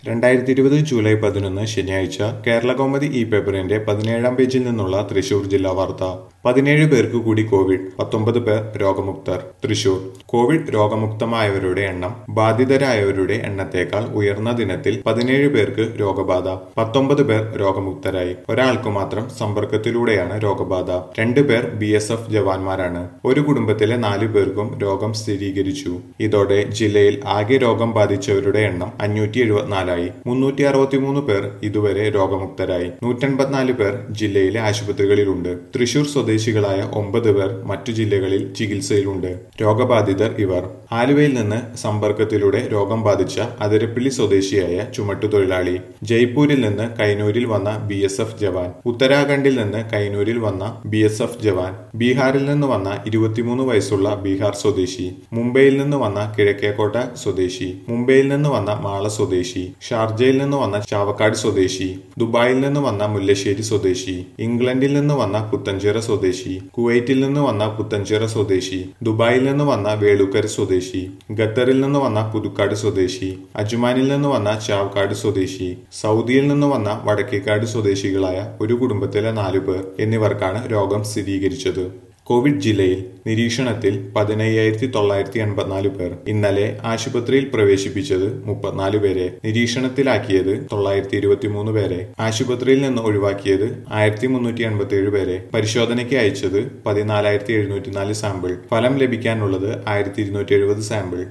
രണ്ടായിരത്തി ഇരുപത് ജൂലൈ പതിനൊന്ന് ശനിയാഴ്ച കേരള കൗമുദി ഇ പേപ്പറിന്റെ പതിനേഴാം പേജിൽ നിന്നുള്ള തൃശൂർ ജില്ലാ വാർത്ത പതിനേഴ് പേർക്ക് കൂടി കോവിഡ് പത്തൊമ്പത് പേർ രോഗമുക്തർ തൃശൂർ കോവിഡ് രോഗമുക്തമായവരുടെ എണ്ണം ബാധിതരായവരുടെ എണ്ണത്തേക്കാൾ ഉയർന്ന ദിനത്തിൽ പതിനേഴ് പേർക്ക് രോഗബാധ പത്തൊമ്പത് പേർ രോഗമുക്തരായി ഒരാൾക്ക് മാത്രം സമ്പർക്കത്തിലൂടെയാണ് രോഗബാധ രണ്ടു പേർ ബി എസ് എഫ് ജവാന്മാരാണ് ഒരു കുടുംബത്തിലെ നാലു പേർക്കും രോഗം സ്ഥിരീകരിച്ചു ഇതോടെ ജില്ലയിൽ ആകെ രോഗം ബാധിച്ചവരുടെ എണ്ണം അഞ്ഞൂറ്റി എഴുപത്തിനാലായി മുന്നൂറ്റി അറുപത്തിമൂന്ന് പേർ ഇതുവരെ രോഗമുക്തരായി നൂറ്റൻപത്തിനാല് പേർ ജില്ലയിലെ ആശുപത്രികളിലുണ്ട് തൃശൂർ സ്വദേശികളായ ഒമ്പത് പേർ മറ്റു ജില്ലകളിൽ ചികിത്സയിലുണ്ട് രോഗബാധിതർ ഇവർ ആലുവയിൽ നിന്ന് സമ്പർക്കത്തിലൂടെ രോഗം ബാധിച്ച അതിരപ്പള്ളി സ്വദേശിയായ ചുമട്ടുതൊഴിലാളി ജയ്പൂരിൽ നിന്ന് കൈനൂരിൽ വന്ന ബി എസ് എഫ് ജവാൻ ഉത്തരാഖണ്ഡിൽ നിന്ന് കൈനൂരിൽ വന്ന ബി എസ് എഫ് ജവാൻ ബീഹാറിൽ നിന്ന് വന്ന ഇരുപത്തിമൂന്ന് വയസ്സുള്ള ബീഹാർ സ്വദേശി മുംബൈയിൽ നിന്ന് വന്ന കിഴക്കേക്കോട്ട സ്വദേശി മുംബൈയിൽ നിന്ന് വന്ന മാള സ്വദേശി ഷാർജയിൽ നിന്ന് വന്ന ചാവക്കാട് സ്വദേശി ദുബായിൽ നിന്ന് വന്ന മുല്ലശ്ശേരി സ്വദേശി ഇംഗ്ലണ്ടിൽ നിന്ന് വന്ന പുത്തഞ്ചിറ സ്വദേശി കുവൈറ്റിൽ നിന്ന് വന്ന പുത്തഞ്ചിറ സ്വദേശി ദുബായിൽ നിന്ന് വന്ന വേളൂക്കര സ്വദേശി ഖത്തറിൽ നിന്ന് വന്ന പുതുക്കാട് സ്വദേശി അജ്മാനിൽ നിന്ന് വന്ന ചാവക്കാട് സ്വദേശി സൗദിയിൽ നിന്ന് വന്ന വടക്കേക്കാട് സ്വദേശികളായ ഒരു കുടുംബത്തിലെ നാലു പേർ എന്നിവർക്കാണ് രോഗം സ്ഥിരീകരിച്ചത് കോവിഡ് ജില്ലയിൽ നിരീക്ഷണത്തിൽ പതിനയ്യായിരത്തി തൊള്ളായിരത്തി എൺപത്തിനാല് പേർ ഇന്നലെ ആശുപത്രിയിൽ പ്രവേശിപ്പിച്ചത് മുപ്പത്തിനാല് പേരെ നിരീക്ഷണത്തിലാക്കിയത് തൊള്ളായിരത്തി ഇരുപത്തിമൂന്ന് പേരെ ആശുപത്രിയിൽ നിന്ന് ഒഴിവാക്കിയത് ആയിരത്തി മുന്നൂറ്റി എൺപത്തി ഏഴ് പേരെ പരിശോധനയ്ക്ക് അയച്ചത് പതിനാലായിരത്തി എഴുന്നൂറ്റി നാല് സാമ്പിൾ ഫലം ലഭിക്കാനുള്ളത് ആയിരത്തി ഇരുന്നൂറ്റി എഴുപത് സാമ്പിൾ